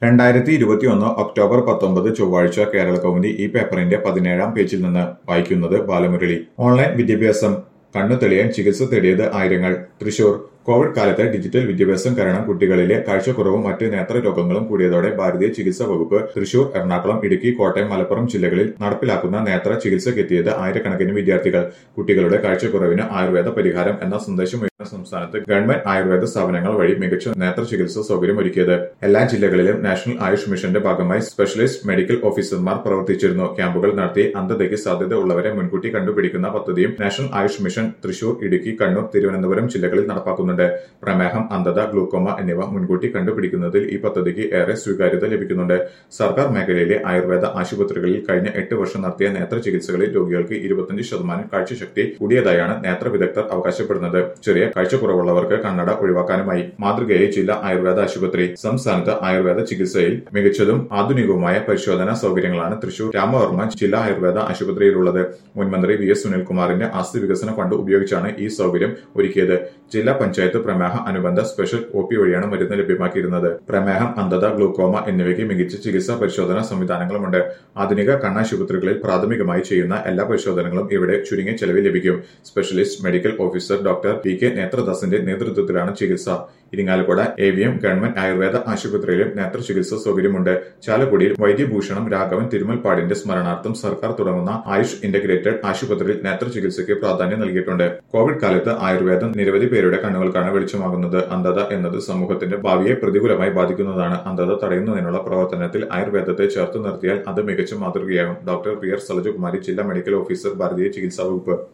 രണ്ടായിരത്തി ഇരുപത്തിയൊന്ന് ഒക്ടോബർ പത്തൊമ്പത് ചൊവ്വാഴ്ച കേരള കൗമുദി ഈ പേപ്പറിന്റെ പതിനേഴാം പേജിൽ നിന്ന് വായിക്കുന്നത് ബാലമുരളി ഓൺലൈൻ വിദ്യാഭ്യാസം കണ്ണു തെളിയാൻ ചികിത്സ തേടിയത് ആയിരങ്ങൾ തൃശൂർ കോവിഡ് കാലത്ത് ഡിജിറ്റൽ വിദ്യാഭ്യാസം കാരണം കുട്ടികളിലെ കാഴ്ചക്കുറവും മറ്റ് നേത്ര രോഗങ്ങളും കൂടിയതോടെ ഭാരതീയ ചികിത്സാ വകുപ്പ് തൃശൂർ എറണാകുളം ഇടുക്കി കോട്ടയം മലപ്പുറം ജില്ലകളിൽ നടപ്പിലാക്കുന്ന നേത്ര ചികിത്സയ്ക്കെത്തിയത് ആയിരക്കണക്കിന് വിദ്യാർത്ഥികൾ കുട്ടികളുടെ കാഴ്ചക്കുറവിന് ആയുർവേദ പരിഹാരം എന്ന സന്ദേശമുയർന്ന സംസ്ഥാനത്ത് ഗവൺമെന്റ് ആയുർവേദ സ്ഥാപനങ്ങൾ വഴി മികച്ച നേത്ര ചികിത്സാ സൗകര്യം ഒരുക്കിയത് എല്ലാ ജില്ലകളിലും നാഷണൽ ആയുഷ് മിഷന്റെ ഭാഗമായി സ്പെഷ്യലിസ്റ്റ് മെഡിക്കൽ ഓഫീസർമാർ പ്രവർത്തിച്ചിരുന്നു ക്യാമ്പുകൾ നടത്തി അന്ധതയ്ക്ക് സാധ്യത ഉള്ളവരെ മുൻകൂട്ടി കണ്ടുപിടിക്കുന്ന പദ്ധതിയും നാഷണൽ ആയുഷ് മിഷൻ തൃശൂർ ഇടുക്കി കണ്ണൂർ തിരുവനന്തപുരം ജില്ലകളിൽ നടപ്പാക്കുന്നുണ്ട് പ്രമേഹം അന്ധത ഗ്ലൂക്കോമ എന്നിവ മുൻകൂട്ടി കണ്ടുപിടിക്കുന്നതിൽ ഈ പദ്ധതിക്ക് ഏറെ സ്വീകാര്യത ലഭിക്കുന്നുണ്ട് സർക്കാർ മേഖലയിലെ ആയുർവേദ ആശുപത്രികളിൽ കഴിഞ്ഞ എട്ട് വർഷം നടത്തിയ നേത്ര ചികിത്സകളിൽ രോഗികൾക്ക് ഇരുപത്തിയഞ്ച് ശതമാനം കാഴ്ചശക്തി കൂടിയതായാണ് നേത്ര വിദഗ്ധർ അവകാശപ്പെടുന്നത് ചെറിയ കാഴ്ചക്കുറവുള്ളവർക്ക് കണ്ണട ഒഴിവാക്കാനുമായി മാതൃകയെ ജില്ലാ ആയുർവേദ ആശുപത്രി സംസ്ഥാനത്ത് ആയുർവേദ ചികിത്സയിൽ മികച്ചതും ആധുനികവുമായ പരിശോധനാ സൗകര്യങ്ങളാണ് തൃശൂർ രാമവർമ്മ ജില്ലാ ആയുർവേദ ആശുപത്രിയിലുള്ളത് മുൻമന്ത്രി വി എസ് സുനിൽകുമാറിന്റെ ആസ്തി വികസന ഫണ്ട് ഉപയോഗിച്ചാണ് ഈ സൗകര്യം ഒരുക്കിയത് ജില്ലാ പഞ്ചായത്ത് പ്രമേഹ അനുബന്ധ സ്പെഷ്യൽ ഒ പി വഴിയാണ് മരുന്ന് ലഭ്യമാക്കിയിരുന്നത് പ്രമേഹം അന്ധത ഗ്ലൂക്കോമ എന്നിവയ്ക്ക് മികച്ച ചികിത്സാ പരിശോധനാ സംവിധാനങ്ങളുമുണ്ട് ആധുനിക കണ്ണാശുപത്രികളിൽ പ്രാഥമികമായി ചെയ്യുന്ന എല്ലാ പരിശോധനകളും ഇവിടെ ചുരുങ്ങിയ ചെലവിൽ ലഭിക്കും specialist medical officer doctor P K നേത്രദാസിന്റെ നേതൃത്വത്തിലാണ് ചികിത്സ Irinjalakuda A V M government Ayurveda ആശുപത്രിയിലും നേത്ര ചികിത്സാ സൗകര്യമുണ്ട് ചാലക്കുടിയിൽ വൈദ്യഭൂഷണം രാഘവൻ തിരുമൽപ്പാടിന്റെ സ്മരണാർത്ഥം സർക്കാർ തുടങ്ങുന്ന ആയുഷ് ഇന്റഗ്രേറ്റഡ് ആശുപത്രിയിൽ നേത്ര ചികിത്സയ്ക്ക് പ്രാധാന്യം നൽകിയിട്ടുണ്ട് കോവിഡ് കാലത്ത് ആയുർവേദം നിരവധി പേരുടെ കണ്ണുകൾക്കാണ് വെളിച്ചമാകുന്നത് അന്ധത എന്നത് സമൂഹത്തിന്റെ ഭാവിയെ പ്രതികൂലമായി ബാധിക്കുന്നതാണ് അന്ധത തടയുന്നതിനുള്ള പ്രവർത്തനത്തിൽ ആയുർവേദത്തെ ചേർത്ത് നിർത്തിയാൽ അത് മികച്ച മാതൃകയാകും ഡോക്ടർ പി ആർ സലജകുമാരി ജില്ലാ മെഡിക്കൽ ഓഫീസർ ഭാരതീയ ചികിത്സാ വകുപ്പ്